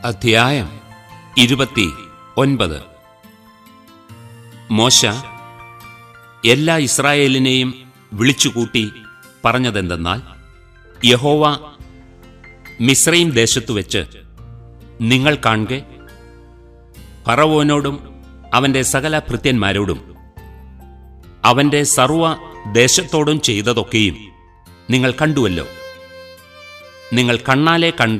അധ്യായം ഇരുപത്തി ഒൻപത് മോശ എല്ലാ ഇസ്രായേലിനെയും വിളിച്ചുകൂട്ടി പറഞ്ഞതെന്തെന്നാൽ യഹോവ മിശ്രയും ദേശത്തു വെച്ച് നിങ്ങൾ കാണുക ഫറവോനോടും അവന്റെ സകല ഭൃത്യന്മാരോടും അവന്റെ സർവ ദേശത്തോടും ചെയ്തതൊക്കെയും നിങ്ങൾ കണ്ടുവല്ലോ നിങ്ങൾ കണ്ണാലെ കണ്ട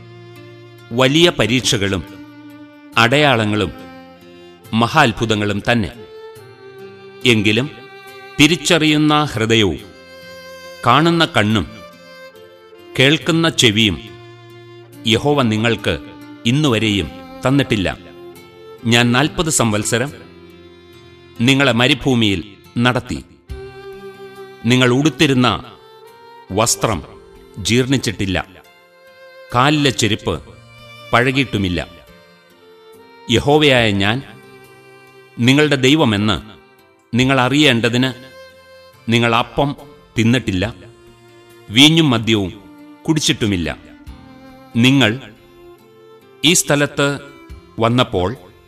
വലിയ പരീക്ഷകളും അടയാളങ്ങളും മഹാത്ഭുതങ്ങളും തന്നെ എങ്കിലും തിരിച്ചറിയുന്ന ഹൃദയവും കാണുന്ന കണ്ണും കേൾക്കുന്ന ചെവിയും യഹോവ നിങ്ങൾക്ക് ഇന്നുവരെയും തന്നിട്ടില്ല ഞാൻ നാൽപ്പത് സംവത്സരം നിങ്ങളെ മരുഭൂമിയിൽ നടത്തി നിങ്ങൾ ഉടുത്തിരുന്ന വസ്ത്രം ജീർണിച്ചിട്ടില്ല കാലിലെ ചെരുപ്പ് പഴകിയിട്ടുമില്ല യഹോവയായ ഞാൻ നിങ്ങളുടെ ദൈവമെന്ന് നിങ്ങൾ അറിയേണ്ടതിന് നിങ്ങൾ അപ്പം തിന്നിട്ടില്ല വീഞ്ഞും മദ്യവും കുടിച്ചിട്ടുമില്ല നിങ്ങൾ ഈ സ്ഥലത്ത് വന്നപ്പോൾ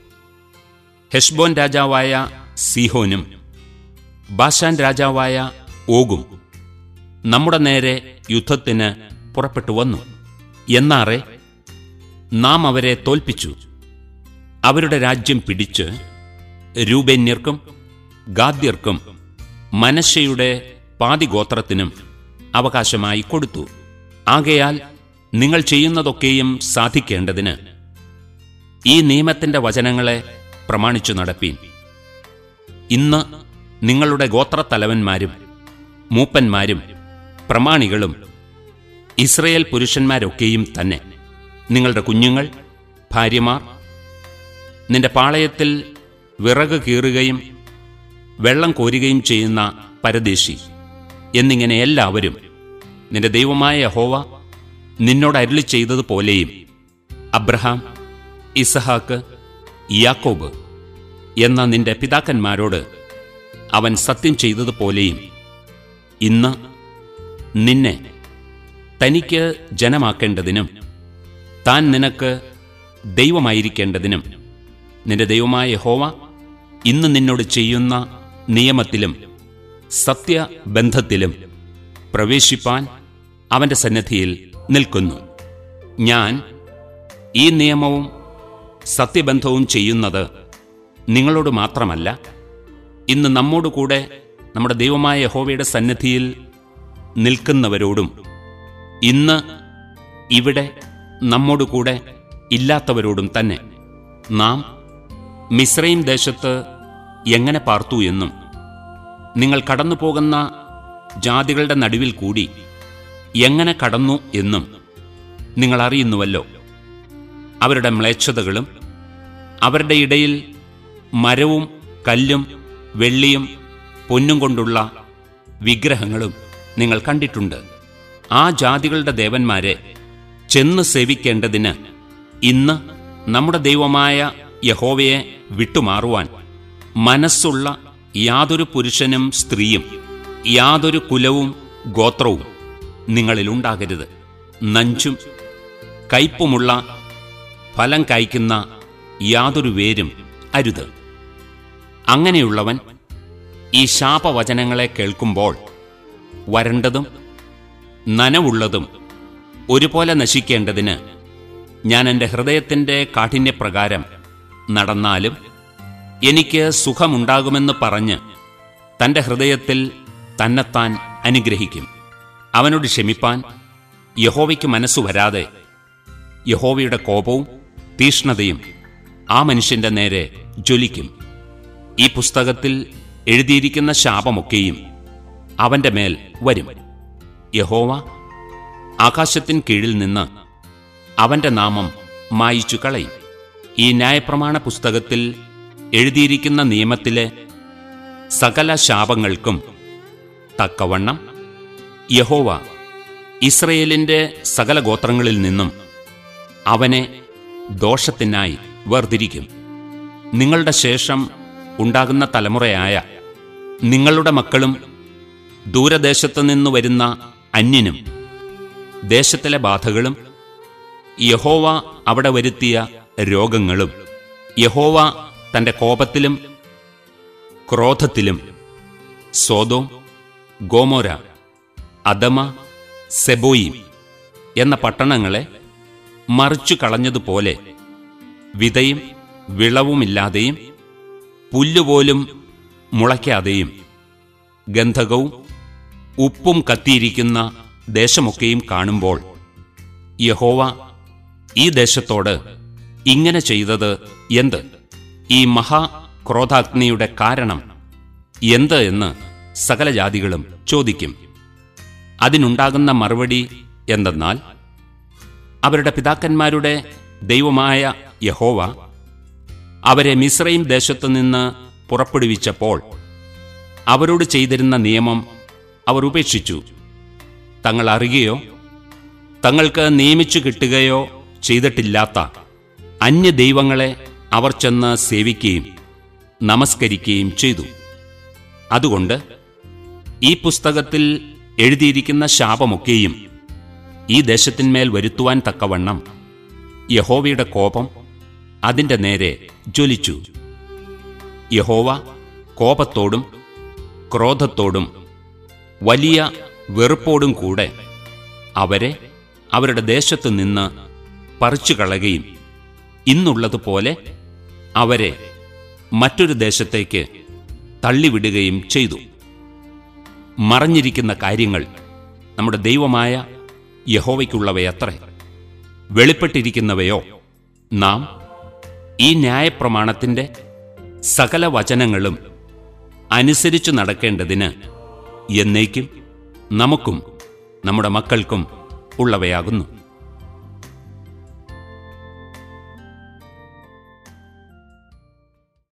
ഹെഷ്ബോൻ രാജാവായ സീഹോനും ബാഷാൻ രാജാവായ ഓഗും നമ്മുടെ നേരെ യുദ്ധത്തിന് പുറപ്പെട്ടു വന്നു എന്നാറെ നാം അവരെ തോൽപ്പിച്ചു അവരുടെ രാജ്യം പിടിച്ച് രൂപേന്യർക്കും ഗാദ്യർക്കും മനശയുടെ പാതിഗോത്രത്തിനും അവകാശമായി കൊടുത്തു ആകയാൽ നിങ്ങൾ ചെയ്യുന്നതൊക്കെയും സാധിക്കേണ്ടതിന് ഈ നിയമത്തിന്റെ വചനങ്ങളെ പ്രമാണിച്ചു നടപ്പീൻ ഇന്ന് നിങ്ങളുടെ ഗോത്രത്തലവന്മാരും മൂപ്പന്മാരും പ്രമാണികളും ഇസ്രയേൽ പുരുഷന്മാരൊക്കെയും തന്നെ നിങ്ങളുടെ കുഞ്ഞുങ്ങൾ ഭാര്യമാർ നിന്റെ പാളയത്തിൽ വിറക് കീറുകയും വെള്ളം കോരുകയും ചെയ്യുന്ന പരദേശി എന്നിങ്ങനെ എല്ലാവരും നിന്റെ ദൈവമായ യഹോവ നിന്നോട് അരുളി ചെയ്തതുപോലെയും അബ്രഹാം ഇസഹാക്ക് യാക്കോബ് എന്ന നിന്റെ പിതാക്കന്മാരോട് അവൻ സത്യം ചെയ്തതുപോലെയും ഇന്ന് നിന്നെ തനിക്ക് ജനമാക്കേണ്ടതിനും താൻ നിനക്ക് ദൈവമായിരിക്കേണ്ടതിനും നിന്റെ ദൈവമായ യഹോവ ഇന്ന് നിന്നോട് ചെയ്യുന്ന നിയമത്തിലും സത്യബന്ധത്തിലും പ്രവേശിപ്പാൻ അവന്റെ സന്നദ്ധിയിൽ നിൽക്കുന്നു ഞാൻ ഈ നിയമവും സത്യബന്ധവും ചെയ്യുന്നത് നിങ്ങളോട് മാത്രമല്ല ഇന്ന് നമ്മോടുകൂടെ നമ്മുടെ ദൈവമായ യഹോവയുടെ സന്നിധിയിൽ നിൽക്കുന്നവരോടും ഇന്ന് ഇവിടെ നമ്മോടുകൂടെ ഇല്ലാത്തവരോടും തന്നെ നാം മിശ്രയും ദേശത്ത് എങ്ങനെ പാർത്തു എന്നും നിങ്ങൾ കടന്നു പോകുന്ന ജാതികളുടെ നടുവിൽ കൂടി എങ്ങനെ കടന്നു എന്നും നിങ്ങൾ അറിയുന്നുവല്ലോ അവരുടെ മ്ലേച്ഛതകളും അവരുടെ ഇടയിൽ മരവും കല്ലും വെള്ളിയും പൊന്നും കൊണ്ടുള്ള വിഗ്രഹങ്ങളും നിങ്ങൾ കണ്ടിട്ടുണ്ട് ആ ജാതികളുടെ ദേവന്മാരെ ചെന്ന് സേവിക്കേണ്ടതിന് ഇന്ന് നമ്മുടെ ദൈവമായ യഹോവയെ വിട്ടുമാറുവാൻ മനസ്സുള്ള യാതൊരു പുരുഷനും സ്ത്രീയും യാതൊരു കുലവും ഗോത്രവും നിങ്ങളിലുണ്ടാകരുത് നഞ്ചും കയ്പുമുള്ള ഫലം കായ്ക്കുന്ന യാതൊരു വേരും അരുത് അങ്ങനെയുള്ളവൻ ഈ ശാപവചനങ്ങളെ കേൾക്കുമ്പോൾ വരണ്ടതും നനവുള്ളതും ഒരുപോലെ നശിക്കേണ്ടതിന് ഞാൻ എൻ്റെ ഹൃദയത്തിൻ്റെ കാഠിന്യപ്രകാരം നടന്നാലും എനിക്ക് സുഖമുണ്ടാകുമെന്ന് പറഞ്ഞ് തൻ്റെ ഹൃദയത്തിൽ തന്നെത്താൻ അനുഗ്രഹിക്കും അവനോട് ക്ഷമിപ്പാൻ യഹോവയ്ക്ക് മനസ്സു വരാതെ യഹോവയുടെ കോപവും തീഷ്ണതയും ആ മനുഷ്യന്റെ നേരെ ജ്വലിക്കും ഈ പുസ്തകത്തിൽ എഴുതിയിരിക്കുന്ന ശാപമൊക്കെയും അവന്റെ മേൽ വരും യഹോവ ആകാശത്തിൻ കീഴിൽ നിന്ന് അവന്റെ നാമം മായിച്ചു കളയും ഈ ന്യായപ്രമാണ പുസ്തകത്തിൽ എഴുതിയിരിക്കുന്ന നിയമത്തിലെ സകല ശാപങ്ങൾക്കും തക്കവണ്ണം യഹോവ ഇസ്രയേലിന്റെ സകല ഗോത്രങ്ങളിൽ നിന്നും അവനെ ദോഷത്തിനായി വേർതിരിക്കും നിങ്ങളുടെ ശേഷം ഉണ്ടാകുന്ന തലമുറയായ നിങ്ങളുടെ മക്കളും ദൂരദേശത്തു നിന്നു വരുന്ന അന്യനും ദേശത്തിലെ ബാധകളും യഹോവ അവിടെ വരുത്തിയ രോഗങ്ങളും യഹോവ തന്റെ കോപത്തിലും ക്രോധത്തിലും സോതോം ഗോമോര അദമ സെബോയിം എന്ന പട്ടണങ്ങളെ മറിച്ചു കളഞ്ഞതുപോലെ വിതയും വിളവുമില്ലാതെയും പുല്ലുപോലും മുളയ്ക്കാതെയും ഗന്ധകവും ഉപ്പും കത്തിയിരിക്കുന്ന ദേശമൊക്കെയും കാണുമ്പോൾ യഹോവ ഈ ദേശത്തോട് ഇങ്ങനെ ചെയ്തത് എന്ത് ഈ മഹാക്രോധാഗ്നിയുടെ കാരണം എന്ത് എന്ന് സകല ജാതികളും ചോദിക്കും അതിനുണ്ടാകുന്ന മറുപടി എന്തെന്നാൽ അവരുടെ പിതാക്കന്മാരുടെ ദൈവമായ യഹോവ അവരെ മിസ്രൈം ദേശത്തു നിന്ന് പുറപ്പെടുവിച്ചപ്പോൾ അവരോട് ചെയ്തിരുന്ന നിയമം അവർ ഉപേക്ഷിച്ചു തങ്ങൾ അറിയുകയോ തങ്ങൾക്ക് നിയമിച്ചു കിട്ടുകയോ ചെയ്തിട്ടില്ലാത്ത അന്യദൈവങ്ങളെ അവർ ചെന്ന് സേവിക്കുകയും നമസ്കരിക്കുകയും ചെയ്തു അതുകൊണ്ട് ഈ പുസ്തകത്തിൽ എഴുതിയിരിക്കുന്ന ശാപമൊക്കെയും ഈ ദേശത്തിന്മേൽ വരുത്തുവാൻ തക്കവണ്ണം യഹോവയുടെ കോപം അതിന്റെ നേരെ ജ്വലിച്ചു യഹോവ കോപത്തോടും ക്രോധത്തോടും വലിയ വെറുപ്പോടും കൂടെ അവരെ അവരുടെ ദേശത്തു നിന്ന് പറിച്ചു കളയുകയും ഇന്നുള്ളതുപോലെ അവരെ മറ്റൊരു ദേശത്തേക്ക് തള്ളിവിടുകയും ചെയ്തു മറഞ്ഞിരിക്കുന്ന കാര്യങ്ങൾ നമ്മുടെ ദൈവമായ യഹോവയ്ക്കുള്ളവയത്രേ വെളിപ്പെട്ടിരിക്കുന്നവയോ നാം ഈ ന്യായപ്രമാണത്തിന്റെ സകല വചനങ്ങളും അനുസരിച്ചു നടക്കേണ്ടതിന് എന്നേക്കും നമുക്കും നമ്മുടെ മക്കൾക്കും ഉള്ളവയാകുന്നു